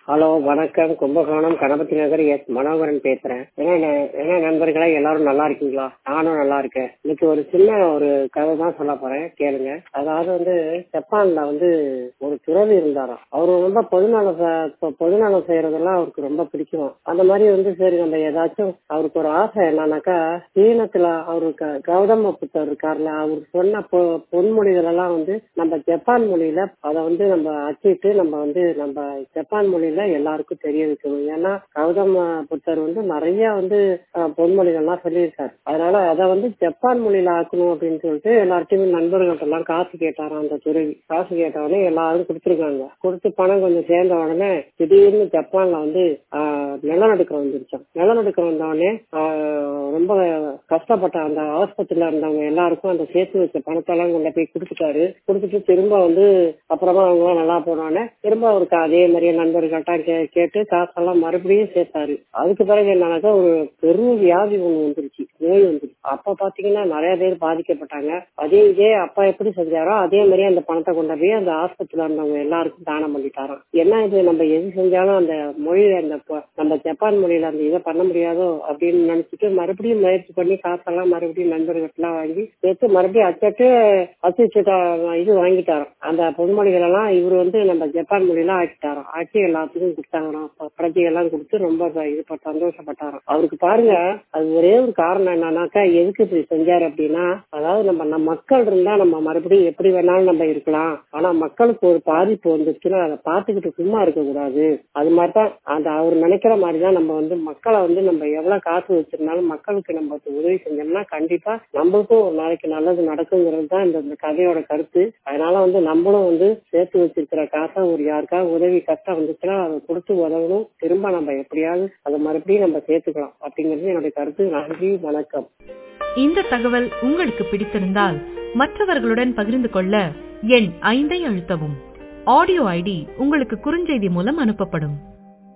hello வணக்கம் Kumbakonam Ganapathi Nagar S Manoharan பேசுறேன் என்ன ந- என்ன நண்பர்களே எல்லாரும் நல்லா இருக்கீங்களா நானும் நல்லா இருக்கேன் இன்னைக்கு ஒரு சின்ன ஒரு கதை தான் சொல்ல போறேன் கேளுங்க அதாவது வந்து ஜப்பான்ல வந்து ஒரு துறவி இருந்தாராம் அவரு ரொம்ப பொதுநலம் ச- பொ- பொதுநலம் செய்யறதெல்லாம் அவருக்கு ரொம்ப பிடிக்கும் அந்த மாதிரி வந்து சரி நம்ம ஏதாச்சும் அவருக்கு ஒரு ஆசை என்னன்னாக்கா சீனத்துல அவருக்கு கௌதம புத்தர் இருக்கார்ல அவர் சொன்ன பொ- பொன்மொழிகள் எல்லாம் வந்து நம்ம ஜப்பான் மொழியில அதை வந்து நம்ம அச்சிட்டு நம்ம வந்து நம்ம ஜப்பான் மொழியில எல்லாருக்கும் தெரிய வைக்கணும் ஏன்னா கௌதம புத்தர் வந்து நிறைய வந்து அஹ், பொன்மொழிகள்லாம் சொல்லியிருக்காரு அதனால அதை வந்து ஜப்பான் மொழியில ஆக்கணும் அப்படின்னு சொல்லிட்டு எல்லார்ட்டையுமே நண்பர்கள்ட்ட எல்லாம் காசு கேட்டாராம் அந்த துறவி காசு கேட்ட உடனே எல்லாரும் கொடுத்துருக்காங்க கொடுத்து பணம் கொஞ்சம் சேர்ந்த உடனே திடீர்னு ஜப்பான்ல வந்து ஆஹ், நிலநடுக்கம் வந்துருச்சாம் நிலநடுக்கம் வந்த உடனே ஆஹ், ரொம்ப கஷ்டப்பட்ட அந்த ஆஸ்பத்திரியில இருந்தவங்க எல்லாருக்கும் அந்த சேர்த்து வச்ச பணத்தை எல்லாம் கொண்டு போய் கொடுத்துட்டாரு கொடுத்துட்டு திரும்ப வந்து அப்புறமா அவங்க எல்லாம் நல்லா போனோடனே திரும்ப அவருக்கு அதே மாதிரியே நண்பர்கள்ட்ட கே கேட்டு காசெல்லாம் மறுபடியும் சேர்த்தாரு அதுக்கு பிறகு என்னன்னாக்கா ஒரு பெரும் வியாதி ஒண்ணு வந்துருச்சு நோய் வந்துருச்சு அப்ப பாத்தீங்கன்னா நிறைய பேர் பாதிக்கப்பட்டாங்க அதே இதே அப்பா எப்படி செஞ்சாரோ அதே மாதிரி அந்த பணத்தை கொண்டு போய் அந்த ஆஸ்பத்திரியில இருந்தவங்க எல்லாருக்கும் தானம் பண்ணிட்டாராம் என்ன இது நம்ம எது செஞ்சாலும் அந்த மொழியில அந்த ப- நம்ம ஜப்பான் மொழியில அந்த இதை பண்ண முடியாதோ அப்படின்னு நினைச்சிட்டு மறுபடியும் முயற்சி பண்ணி காசெல்லாம் மறுபடியும் நண்பர்கள்லாம் வாங்கி சேர்த்து மறுபடியும் அச்சட்டு அச்சுச்சட்ட இது வாங்கிட்டாராம் அந்த பொன்மொழிகள் எல்லாம் இவர் வந்து நம்ம ஜப்பான் மொழியில ஆக்கிட்டாராம் ஆக்கி எல்லாத்துக்கும் கொடுத்தாங்களாம் ப- பிரஜைகள்லாம் கொடுத்து ரொம்ப ப- இது ப- சந்தோஷப்பட்டாராம் அவருக்கு பாருங்க அது ஒரே ஒரு காரணம் என்னன்னாக்கா எதுக்கு இப்படி செஞ்சாரு அப்படின்னா அதாவது நம்ம நம்ம மக்கள் இருந்தா நம்ம மறுபடியும் எப்படி வேணாலும் நம்ம இருக்கலாம் ஆனா மக்களுக்கு ஒரு பாதிப்பு வந்துருச்சுன்னா அதை பார்த்துக்கிட்டு சும்மா இருக்க கூடாது அது மாதிரிதான் அந்த அவர் நினைக்கிற மாதிரிதான் நம்ம வந்து மக்களை வந்து நம்ம எவ்வளவு காசு வச்சிருந்தாலும் மக்களுக்கு நம்ம உதவி செஞ்சோம்னா கண்டிப்பா நம்மளுக்கும் ஒரு நாளைக்கு நல்லது நடக்குங்கிறது தான் இந்த இந்த கதையோட கருத்து அதனால வந்து நம்மளும் வந்து சேர்த்து வச்சிருக்கிற காசை ஒரு யாருக்காவது உதவி கஷ்டம் வந்துச்சுன்னா அதை கொடுத்து உதவணும் திரும்ப நம்ம எப்படியாவது அதை மறுபடியும் நம்ம சேர்த்துக்கலாம் அப்படிங்கிறது என்னுடைய கருத்து நன்றி வணக்கம் இந்த தகவல் உங்களுக்கு பிடித்திருந்தால் மற்றவர்களுடன் பகிர்ந்து கொள்ள எண் ஐந்தை அழுத்தவும் ஆடியோ ஐடி உங்களுக்கு குறுஞ்செய்தி மூலம் அனுப்பப்படும்